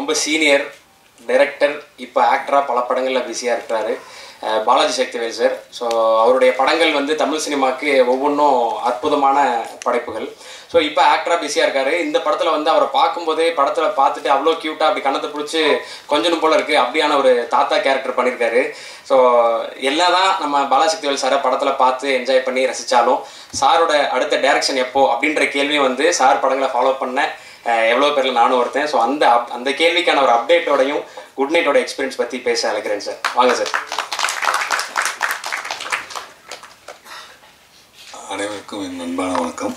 ரொம்ப senior director இப்போ ஆக்டராக பல படங்களில் பிஸியாக இருக்கிறாரு அஹ் பாலாஜி சக்திவேல் சார் ஸோ அவருடைய படங்கள் வந்து தமிழ் சினிமாவுக்கு ஒவ்வொன்றும் அற்புதமான படைப்புகள் ஸோ இப்போ ஆக்டராக பிஸியாக இருக்காரு இந்த படத்தில் வந்து அவரை பார்க்கும்போதே படத்தில் பார்த்துட்டு அவ்வளோ க்யூட்டாக அப்படி கண்ணத்தை பிடிச்சி கொஞ்சம் போல இருக்குது அப்படியான ஒரு தாத்தா கேரக்டர் பண்ணியிருக்காரு ஸோ எல்லாம் தான் நம்ம பாலாஜி சக்திவேல் சாரை படத்தில் பார்த்து என்ஜாய் பண்ணி ரசித்தாலும் சாரோட அடுத்த டைரக்ஷன் எப்போ அப்படின்ற கேள்வியும் வந்து சார் படங்களை ஃபாலோ பண்ண எவ்வளோ பேரில் நானும் ஒருத்தன் ஸோ அந்த up- அந்த கேள்விக்கான ஒரு அப்டேட்டோடையும் குட் நைட்டோட எக்ஸ்பீரியன்ஸ் பற்றி பேச அழைக்கிறேன் சார் வாங்க சார் அனைவருக்கும் என் அன்பான வணக்கம்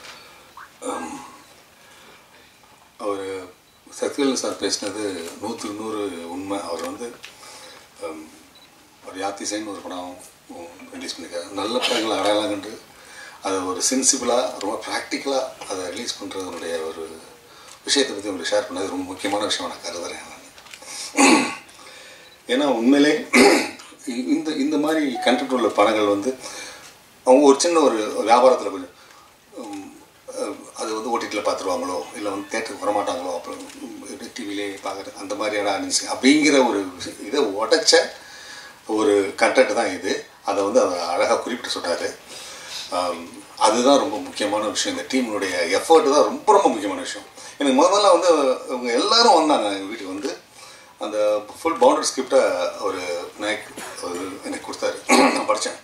அவர் சத்யவேல் சார் பேசினது நூற்றுக்கு நூறு உண்மை அவர் வந்து ஹம், ஒரு யாத்திசைன்னு ஒரு படம் ரிலீஸ் பண்ணியிருக்காரு நல்ல படங்களை அடையாளம் கண்டு அதை ஒரு சென்சிபிளாக ரொம்ப ப்ராக்டிக்கலாக அதை ரிலீஸ் பண்ணுறதுனுடைய ஒரு விஷயத்தை பற்றி உங்களுக்கு ஷேர் பண்ணது ரொம்ப முக்கியமான விஷயம் நான் கருதுறேன் நான் ஏன்னா உண்மையிலே இந்த இந்த மாதிரி கண்டென்ட் உள்ள படங்கள் வந்து அவங்க ஒரு சின்ன ஒரு வியாபாரத்தில் கொஞ்சம் உம், அஹ், அது வந்து ஓடிடியில் பார்த்துருவாங்களோ இல்லை வந்து தேட்டருக்கு வரமாட்டாங்களோ அப்புறம் எப்படி டிவிலே பார்க்குறது அந்த மாதிரியான ஆடியன்ஸ் அப்படிங்கிற ஒரு விஷ- இதை உடைச்ச ஒரு கண்டென்ட் தான் இது அதை வந்து அவர் அழகாக குறிப்பிட்டு சொல்கிறாரு அதுதான் ரொம்ப முக்கியமான விஷயம் இந்த டீமுடைய எஃபர்ட் தான் ரொம்ப ரொம்ப முக்கியமான விஷயம் எனக்கு முதல்ல வந்து அவங்க எல்லாரும் வந்தாங்க எங்கள் வீட்டுக்கு வந்து அந்த ஃபுல் பவுண்டரி ஸ்கிரிப்டை ஒரு நாயக் அவர் எனக்கு கொடுத்தாரு நான் படித்தேன்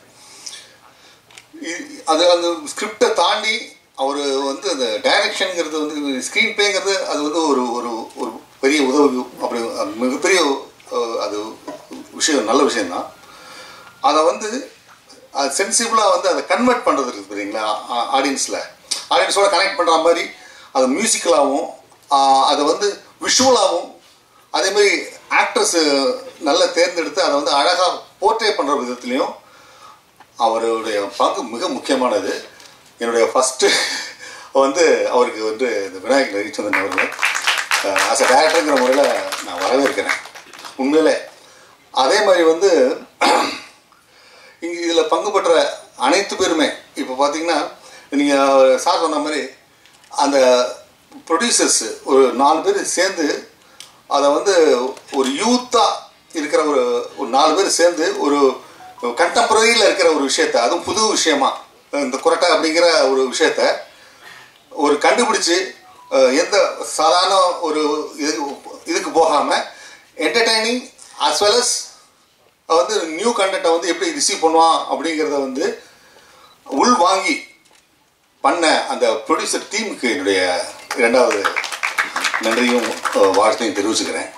அது அந்த ஸ்கிரிப்டை தாண்டி அவர் வந்து அந்த டைரக்ஷனுங்கிறது வந்து ஸ்க்ரீன் பேங்கிறது அது வந்து ஒரு ஒரு ஒரு பெரிய உதவி அப்படி அது மிகப்பெரிய அஹ், அது விஷயம் நல்ல விஷயம்தான் அதை வந்து அது சென்சிபிளாக வந்து அதை கன்வெர்ட் பண்ணுறது இருக்குது பார்த்தீங்களா ஆடியன்ஸில் ஆடியன்ஸோட கனெக்ட் பண்ணுற மாதிரி அது மியூசிக்கலாகவும் அதை வந்து விஷுவலாகவும் அதே மாதிரி ஆக்ட்ரஸ் நல்லா தேர்ந்தெடுத்து அதை வந்து அழகாக போர்ட்ரே பண்ணுற விதத்துலையும் அவருடைய பங்கு மிக முக்கியமானது என்னுடைய ஃபஸ்ட்டு வந்து அவருக்கு வந்து இந்த விநாயகர் ரவிச்சந்திரன் அவர்கள் ஆஸ் அ டேரக்டருங்கிற முறையில் நான் வரவேற்கிறேன் உண்மையிலே அதே மாதிரி வந்து இங்கே இதில் பங்கு பெற்ற அனைத்து பேருமே இப்போ பார்த்தீங்கன்னா நீங்கள் சார் சொன்ன மாதிரி அந்த ப்ரொடியூசர்ஸ் ஒரு நாலு பேர் சேர்ந்து அதை வந்து ஒரு யூத்தாக இருக்கிற ஒரு ஒரு நாலு பேர் சேர்ந்து ஒரு கண்டெம்பரரியில் இருக்கிற ஒரு விஷயத்த அதுவும் புது விஷயமா இந்த குரட்டை அப்படிங்கிற ஒரு விஷயத்த ஒரு கண்டுபிடிச்சு அஹ், எந்த சாதாரண ஒரு இது இதுக்கு போகாமல் என்டர்டைனிங் அஸ் வெல் அஸ் வந்து நியூ கண்டென்ட்டை வந்து எப்படி ரிசீவ் பண்ணுவான் அப்படிங்கிறத வந்து உள் வாங்கி பண்ண அந்த ப்ரொடியூசர் டீமுக்கு என்னுடைய இரண்டாவது நன்றியும் அஹ், வாழ்த்தையும் தெரிவிச்சுக்கிறேன்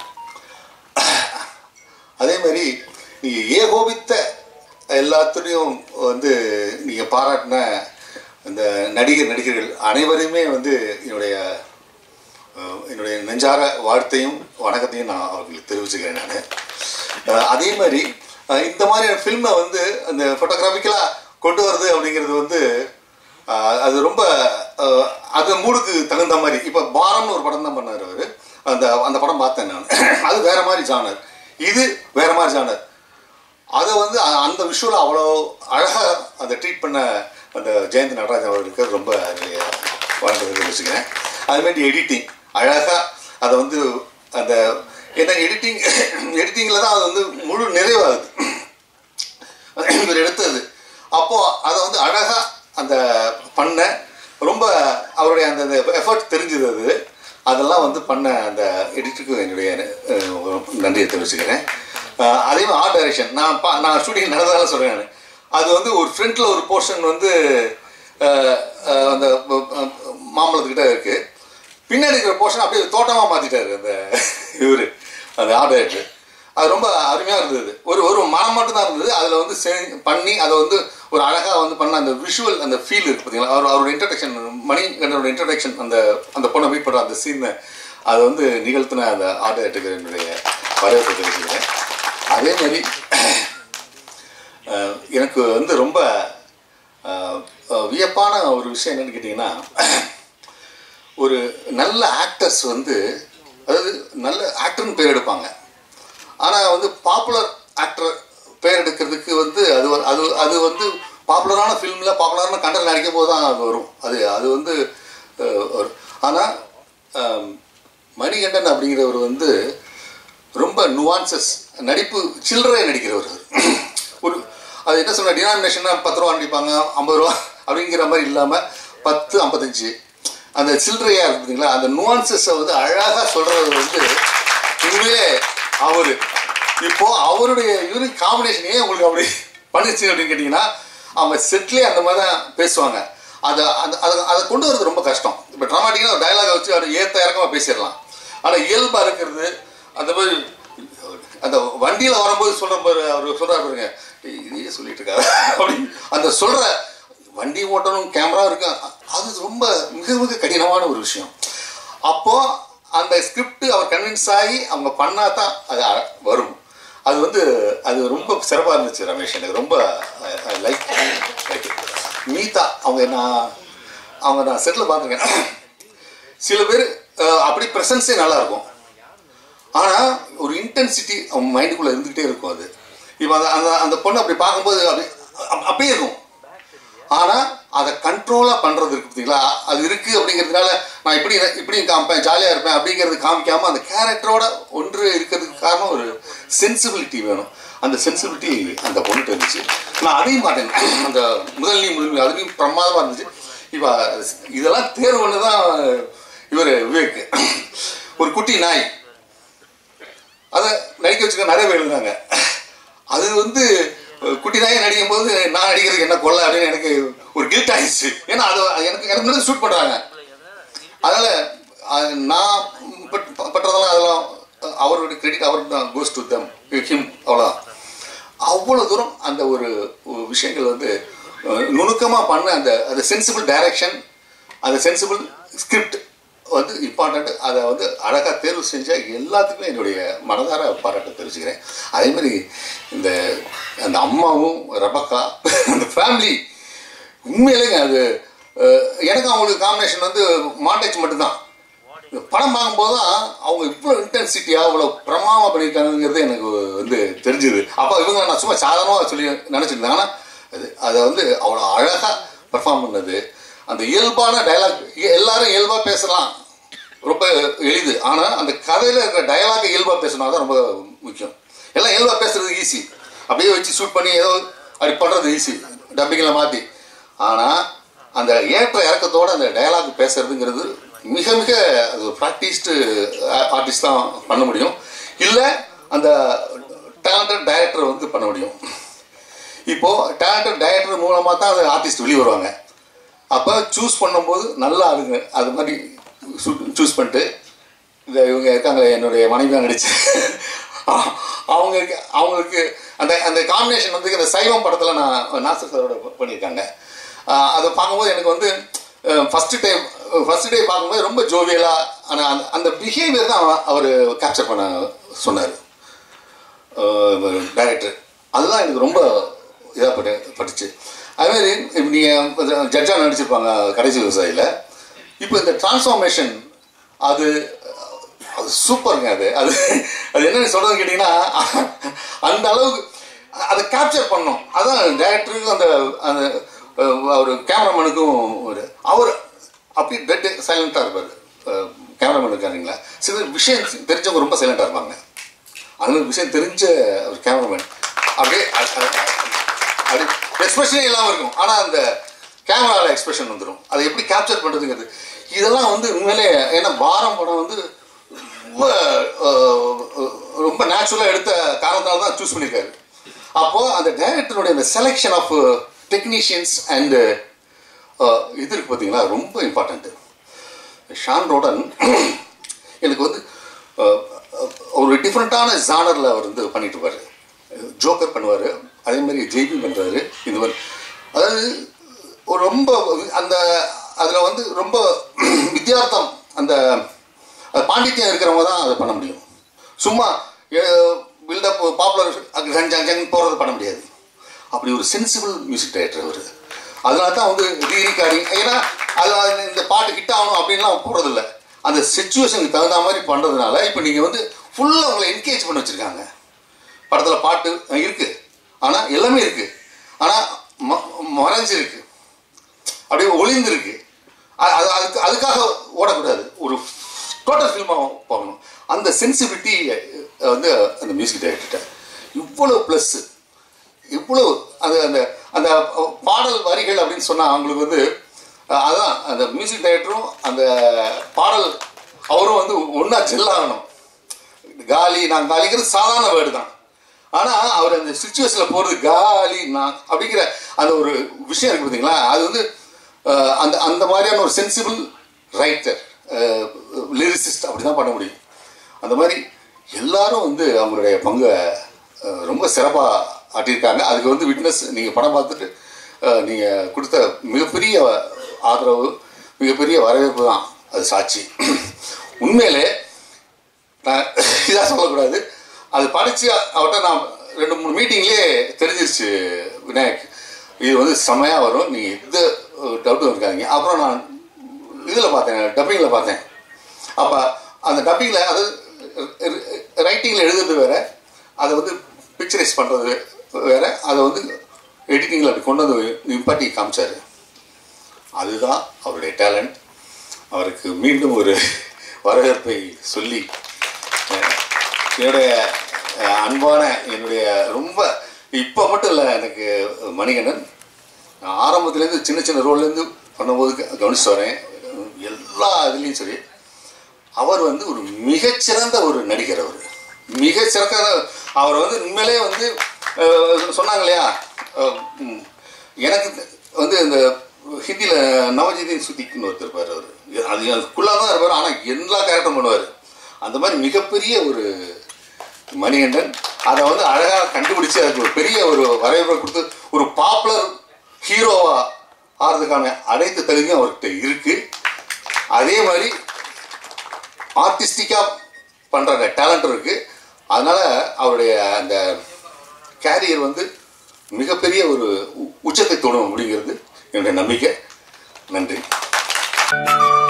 அதே மாதிரி நீங்கள் ஏகோபித்த எல்லாத்துலேயும் வந்து நீங்கள் பாராட்டின இந்த நடிகர் நடிகர்கள் அனைவரையுமே வந்து என்னுடைய அஹ், என்னுடைய நெஞ்சார வாழ்த்தையும் வணக்கத்தையும் நான் அவர்களுக்கு தெரிவிச்சுக்கிறேன் நான் அதே மாதிரி அஹ், இந்த மாதிரியான ஃபில்மை வந்து அந்த ஃபோட்டோகிராஃபிக்கலாக கொண்டு வருது அப்படிங்கிறது வந்து அஹ், அது ரொம்ப அஹ், அது மூடுக்கு தகுந்த மாதிரி இப்போ பாரம்னு ஒரு படம் தான் பண்ணார் அவர் அந்த அந்த படம் பார்த்தேன் நான் அது வேற மாதிரி ஜானர் இது வேற மாதிரி ஜானர் அதை வந்து அ- அந்த விஷுவல் அவ்வளோ அழகாக அதை ட்ரீட் பண்ண அந்த ஜெயந்த் நடராஜன் அவர்களுக்கு ரொம்ப என்னுடைய வணக்கத்தை தெரிவிச்சுக்கிறேன் அதுமாரி எடிட்டிங் அழகாக அதை வந்து அந்த ஏன்னா எடிட்டிங் எடிட்டிங்கில் தான் அது வந்து முழு நிறைவாகுது இவர் எடுத்தது அப்போ அதை வந்து அழகா அந்த பண்ண ரொம்ப அவருடைய அந்த எஃபர்ட் தெரிஞ்சது அது அதெல்லாம் வந்து பண்ண அந்த எடிட்டருக்கு என்னுடைய அஹ், நன்றியை தெரிவிச்சுக்கிறேன் அஹ், அதே மாதிரி ஆர்ட் டைரக்ஷன் நான் பா நான் ஷூட்டிங் நடந்ததால சொல்கிறேன் நான் அது வந்து ஒரு ஃப்ரண்ட்டில் ஒரு போர்ஷன் வந்து அஹ், அஹ், அந்த அஹ், மாம்பழத்துக்கிட்ட இருக்குது பின்னாடி இருக்கிற போர்ஷன் அப்படியே தோட்டமாக மாற்றிட்டாரு அந்த இவர் அந்த ஆர்ட் டைரக்டர் அது ரொம்ப அருமையாக இருந்தது ஒரு ஒரு மனம் மட்டும் தான் இருந்தது அதில் வந்து செ- பண்ணி அதை வந்து ஒரு அழகாக வந்து பண்ண அந்த விஷுவல் அந்த ஃபீல் இருக்கு பார்த்தீங்களா அவர் அவரோட இன்ட்ரடக்ஷன் மணி கண்டனோட இன்ட்ரடக்ஷன் அந்த அந்த பொண்ணை மீட் பண்ணுற அந்த சீனை அதை வந்து நிகழ்த்தின அந்த ஆர்ட் டைரக்டருக்கு என்னுடைய வரவேற்பை தெரிவிச்சுக்கிறேன் அதே மாதிரி அஹ், எனக்கு வந்து ரொம்ப அஹ், அஹ், வியப்பான ஒரு விஷயம் என்னன்னு கேட்டிங்கன்னா ஒரு நல்ல ஆக்டர்ஸ் வந்து அதாவது நல்ல ஆக்டர்னு பேர் எடுப்பாங்க ஆனால் வந்து பாப்புலர் ஆக்டர் பேர் எடுக்கிறதுக்கு வந்து அது ஒரு- அது அது வந்து பாப்புலரான ஃபிலிமில் பாப்புலரான கண்டல் நடிக்கும் போது தான் அது வரும் அது அது வந்து ஆனால் மணிகண்டன் அப்படிங்கிறவர் வந்து ரொம்ப நுவான்சஸ் நடிப்பு சில்லறையை நடிக்கிறவர் அவர். ஒரு அது என்ன சொல்ற டினாமினேஷன்னா பத்து ரூபா நடிப்பாங்க ஐம்பது ரூபா அப்படிங்கிற மாதிரி இல்லாமல் பத்து ஐம்பத்தஞ்சு அந்த சில்லறையாக இருக்கு பார்த்தீங்களா அந்த நுவான்சஸை வந்து அழகாக சொல்கிறது வந்து உண்மையிலே அவர் இப்போ அவருடைய யூனிக் காம்பினேஷன் ஏன் உங்களுக்கு அப்படி பண்ணுச்சு அப்படின்னு கேட்டிங்கன்னா அவங்க செட்லேயே அந்த மாதிரி தான் பேசுவாங்க அதை அந்த அதை அதை கொண்டு வரது ரொம்ப கஷ்டம் இப்போ ட்ராமாட்டிக்காக ஒரு டயலாகை வச்சு அவர் ஏற்ற இறக்கமாக பேசிடலாம் ஆனால் இயல்பாக இருக்கிறது அந்த மாதிரி அந்த வண்டியில் வரும்போது சொல்கிற பாரு அவர் சொல்கிறார் பாருங்க "டேய், இதையே சொல்லிட்டு இருக்காரு அப்படி அந்த சொல்கிற வண்டி ஓட்டணும் கேமரா இருக்கு அது ரொம்ப மிக மிக கடினமான ஒரு விஷயம் அப்போ அந்த ஸ்கிரிப்ட் அவர் கன்வின்ஸ் ஆகி அவங்க பண்ணா தான் அது அ- வரும் அது வந்து அது ரொம்ப சிறப்பாக இருந்துச்சு ரமேஷ் எனக்கு ரொம்ப லைக் லைக் மீதா அவங்க நான் அவங்க நான் செட்டில் பார்த்துருக்கேன் சில பேர் அஹ், அப்படி ப்ரெசன்ஸே நல்லா இருக்கும் ஆனால் ஒரு இன்டென்சிட்டி அவன் மைண்டுக்குள்ளே இருந்துகிட்டே இருக்கும் அது இப்போ அந்த அந்த அந்த பொண்ணு அப்படி பார்க்கும்போது அப்படி அப்- அப்படியே இருக்கும் ஆனால் அதை கண்ட்ரோலாக பண்ணுறது இருக்கு பார்த்தீங்களா அது இருக்குது அப்படிங்கிறதுனால நான் இப்படி இப்படியும் காமிப்பேன் ஜாலியாக இருப்பேன் அப்படிங்கிறது காமிக்காமல் அந்த கேரக்டரோட ஒன்று இருக்கிறதுக்கு காரணம் ஒரு சென்சிபிலிட்டி வேணும் அந்த சென்சிபிலிட்டி அந்த பொண்ணுட்டு இருந்துச்சு நான் அதையும் பார்த்தேன் அந்த முதல் நீ முதல் அதுலேயும் பிரமாதமாக இருந்துச்சு இப்போ இதெல்லாம் தேர்வு பண்ணி தான் இவர் விவேக் ஒரு குட்டி நாய் அதை நடிக்க வச்சுக்க நிறைய பேர் இருந்தாங்க அது வந்து அஹ், குட்டி நாயை நடிக்கும் போது நான் நடிக்கிறதுக்கு என்ன கொள்ள அப்படின்னு எனக்கு ஒரு கில்ட் ஆயிடுச்சு ஏன்னா அது எனக்கு எனக்கு முன்னாடி ஷூட் பண்ணுறாங்க அதனால அது நான் பட்- பண்றதெல்லாம் அதெல்லாம் அஹ், அவருடைய கிரெடிட் அவருக்கு தான் கோஸ் டு தம் ஹிம் அவ்வளோதான் அவ்வளோ தூரம் அந்த ஒரு ஒரு விஷயங்கள் வந்து நுணுக்கமாக பண்ண அந்த அந்த சென்சிபிள் டைரக்ஷன் அந்த சென்சிபிள் ஸ்கிரிப்ட் வந்து இம்பார்ட்டண்ட் அதை வந்து அழகாக தேர்வு செஞ்ச எல்லாத்துக்குமே என்னுடைய மனதார பாராட்ட தெரிவிச்சுக்கிறேன் அதே மாதிரி இந்த அந்த அம்மாவும் ரபக்கா அந்த ஃபேமிலி உண்மையிலேங்க அது அஹ், எனக்கு அவங்களுக்கு காம்பினேஷன் வந்து மாண்டேஜ் மட்டும்தான் இந்த படம் பார்க்கும்போது தான் அவங்க இவ்வளோ இன்டென்சிட்டியாக இவ்வளோ பிரமாதமாக பண்ணியிருக்காங்கிறது எனக்கு வந்து தெரிஞ்சுது அப்போ இவங்க நான் சும்மா சாதாரணமாக சொல்லி நினச்சிருந்தேன் ஆனால் அது அதை வந்து அவ்வளோ அழகாக பெர்ஃபார்ம் பண்ணது அந்த இயல்பான டைலாக் எல்லாரும் இயல்பாக பேசலாம் ரொம்ப எளிது ஆனால் அந்த கதையில் இருக்கிற டயலாக் இயல்பாக பேசணும் தான் ரொம்ப முக்கியம் எல்லாம் இயல்பாக பேசுறது ஈஸி அப்படியே வச்சு ஷூட் பண்ணி ஏதோ அப்படி பண்ணுறது ஈஸி டப்பிங்கில் மாற்றி ஆனால் அந்த ஏற்ற இறக்கத்தோட அந்த டயலாக் பேசுறதுங்கிறது மிக மிக அது ப்ராக்டிஸ்டு ஆர்டிஸ்ட் தான் பண்ண முடியும் இல்லை அந்த டேலண்டட் டைரக்டர் வந்து பண்ண முடியும் இப்போது டேலண்டட் டைரக்டர் மூலமாக தான் அந்த ஆர்டிஸ்ட் வெளியே வருவாங்க அப்போ சூஸ் பண்ணும்போது நல்லா ஆளுங்க அது மாதிரி சூஸ் பண்ணிட்டு இந்த இவங்க இருக்காங்க என்னுடைய மனைவியாக நடிச்சு அவங்களுக்கு அவங்களுக்கு அந்த அந்த காம்பினேஷன் வந்து இந்த சைவம் படத்தில் நான் நாசர் சாரோட பண்ணியிருக்காங்க ஆஹ் அதை பார்க்கும்போது எனக்கு வந்து ஃபஸ்ட்டு டைம் ஃபஸ்ட் டே பார்க்கும்போது ரொம்ப ஜோவியலாக ஆனால் அந்த அந்த பிஹேவியர் தான் அவர் கேப்சர் பண்ண சொன்னார் டைரக்டர் அதுதான் எனக்கு ரொம்ப இதாக பட்டு பட்டுச்சு அதுமாதிரி இப்போ நீங்கள் ஜட்ஜாக நடிச்சிருப்பாங்க கடைசி விவசாயியில் இப்போ இந்த டிரான்ஸ்ஃபார்மேஷன் அது அது சூப்பருங்க அது அது அது என்னன்னு சொல்கிறதுன்னு கேட்டிங்கன்னா அந்த அளவுக்கு அதை கேப்சர் பண்ணோம் அதான் டேரக்டருக்கும் அந்த அந்த அவர் கேமராமேனுக்கும் ஒரு அவர் அப்படி டெட் சைலண்ட்டாக இருப்பார் கேமராமேன் இருக்காருங்களா சில விஷயம் தெரிஞ்சவங்க ரொம்ப சைலண்ட்டாக இருப்பாங்க அந்த விஷயம் தெரிஞ்ச ஒரு கேமராமேன் அப்படியே அ- அ- அப்படி எக்ஸ்பிரஷனே இல்லாமல் இருக்கும் ஆனால் அந்த கேமராவில் எக்ஸ்பிரஷன் வந்துடும் அதை எப்படி கேப்சர் பண்ணுறதுங்கிறது இதெல்லாம் வந்து உண்மையிலே ஏன்னா பாரம் படம் வந்து ரொம்ப அஹ், ரொம்ப நேச்சுரலாக எடுத்த காரணத்தால் தான் சூஸ் பண்ணியிருக்காரு அப்போது அந்த டைரக்டருடைய அந்த செலெக்ஷன் ஆஃப் டெக்னீஷியன்ஸ் அண்டு இது இருக்கு பார்த்தீங்களா ரொம்ப இம்பார்ட்டண்ட்டு ஷான் ரோடன் எனக்கு வந்து அஹ், அஹ், ஒரு டிஃப்ரெண்ட்டான ஜானரில் அவர் வந்து பண்ணிட்டு இருப்பாரு ஜோக்கர் பண்ணுவார் அதே மாதிரி ஜெய்பி பண்ணுறாரு இந்த மாதிரி அதாவது ஒரு ரொம்ப அந்த அதில் வந்து ரொம்ப வித்தியார்த்தம் அந்த அது பாண்டித்யம் இருக்கிறவங்க தான் அதை பண்ண முடியும் சும்மா பில்டப் பாப்புலர் ஜங் ஜங் ஜங் போகிறது பண்ண முடியாது அப்படி ஒரு சென்சிபிள் மியூசிக் டைரக்டர் அவர் அதனால தான் வந்து ரீ ரெக்கார்டிங் ஏன்னா அது அது இந்த பாட்டு ஹிட் ஆகணும் அப்படின்லாம் போடுறதில்ல அந்த சுச்சுவேஷனுக்கு தகுந்த மாதிரி பண்ணுறதுனால இப்போ நீங்கள் வந்து ஃபுல்லாக உங்களை என்கேஜ் பண்ணி வச்சுருக்காங்க படத்தில் பாட்டு இருக்குது ஆனால் எல்லாமே இருக்குது ஆனால் ம மறைஞ்சிருக்கு அப்படியே ஒளிந்திருக்கு அ- அது அதுக்கு அதுக்காக ஓடக்கூடாது ஒரு டோட்டல் ஃபில்மாக பார்க்கணும் அந்த சென்சிபிலிட்டி வந்து அந்த மியூசிக் டைரக்டர்கிட்ட இவ்வளோ ப்ளஸ்ஸு இவ்வளோ அது அந்த அந்த பாடல் வரிகள் அப்படின்னு சொன்னால் அவங்களுக்கு வந்து அஹ், அதான் அந்த மியூசிக் டைரக்டரும் அந்த பாடல் அவரும் வந்து ஒன்றா ஜெல்லாகணும் காலி நான் காலிங்கிறது சாதாரண வேர்டு தான் ஆனால் அவர் அந்த சுச்சுவேஷனில் போகிறது காலி நான் அப்படிங்கிற அந்த ஒரு விஷயம் இருக்கு பார்த்தீங்களா அது வந்து அஹ், அந்த அந்த மாதிரியான ஒரு சென்சிபிள் ரைட்டர் லிரிசிஸ்ட் அப்படி தான் பண்ண முடியும் அந்த மாதிரி எல்லாரும் வந்து அவங்களுடைய பங்கை அஹ், ரொம்ப சிறப்பாக ஆட்டியிருக்காங்க அதுக்கு வந்து விட்னஸ் நீங்கள் படம் பார்த்துட்டு நீங்கள் கொடுத்த மிகப்பெரிய ஆதரவு மிகப்பெரிய வரவேற்பு தான் அது சாட்சி உண்மையிலே நான் இதாக சொல்லக்கூடாது அது படித்து அவர்கிட்ட நான் ரெண்டு மூணு மீட்டிங்லேயே தெரிஞ்சிருச்சு விநாயக் இது வந்து செமையாக வரும் நீங்கள் எந்த டவுட்டும் இருக்காதீங்க அப்புறம் நான் இதில் பார்த்தேன் டப்பிங்கில் பார்த்தேன் அப்போ அந்த டப்பிங்கில் அது ரைட்டிங்கில் எழுதுறது வேற அதை வந்து பிக்சரைஸ் பண்ணுறது வேற அதை வந்து எடிட்டிங்கில் அப்படி கொண்டு வந்து நிப்பாட்டி காமிச்சாரு அதுதான் அவருடைய டேலண்ட் அவருக்கு மீண்டும் ஒரு வரவேற்பை சொல்லி அஹ், என்னுடைய அஹ், அன்பான என்னுடைய ரொம்ப இப்போ மட்டும் இல்லை எனக்கு மணிகண்டன் நான் ஆரம்பத்துலேருந்து சின்ன சின்ன ரோல்லேருந்து பண்ணும்போது க- கவனிச்சு வரேன் எல்லா இதுலேயும் சரி அவர் வந்து ஒரு மிகச்சிறந்த ஒரு நடிகர் அவர் மிகச்சிறந்த அவர் வந்து உண்மையிலே வந்து அஹ், சொன்னாங்க இல்லையா அஹ், ம், எனக்கு வந்து இந்த ஹிந்தியில் நவஜிதீன் சுத்திக்குன்னு ஒருத்தர் இருப்பார் அவர் அது அதுக்குள்ளாக தான் இருப்பார் ஆனால் எல்லா கேரக்டரும் பண்ணுவார் அந்த மாதிரி மிகப்பெரிய ஒரு மணிகண்டன் அதை வந்து அழகாக கண்டுபிடிச்சு அதுக்கு ஒரு பெரிய ஒரு வரைவுரை கொடுத்து ஒரு பாப்புலர் ஹீரோவா ஆகிறதுக்கான அனைத்து தகுதியும் அவர்கிட்ட இருக்கு அதே மாதிரி ஆர்டிஸ்டிக்காக பண்ணுற டேலண்ட் இருக்கு அதனால அவருடைய அந்த கேரியர் வந்து மிகப்பெரிய ஒரு உ- உச்சத்தை தொடும் அப்படிங்கிறது என்னுடைய நம்பிக்கை நன்றி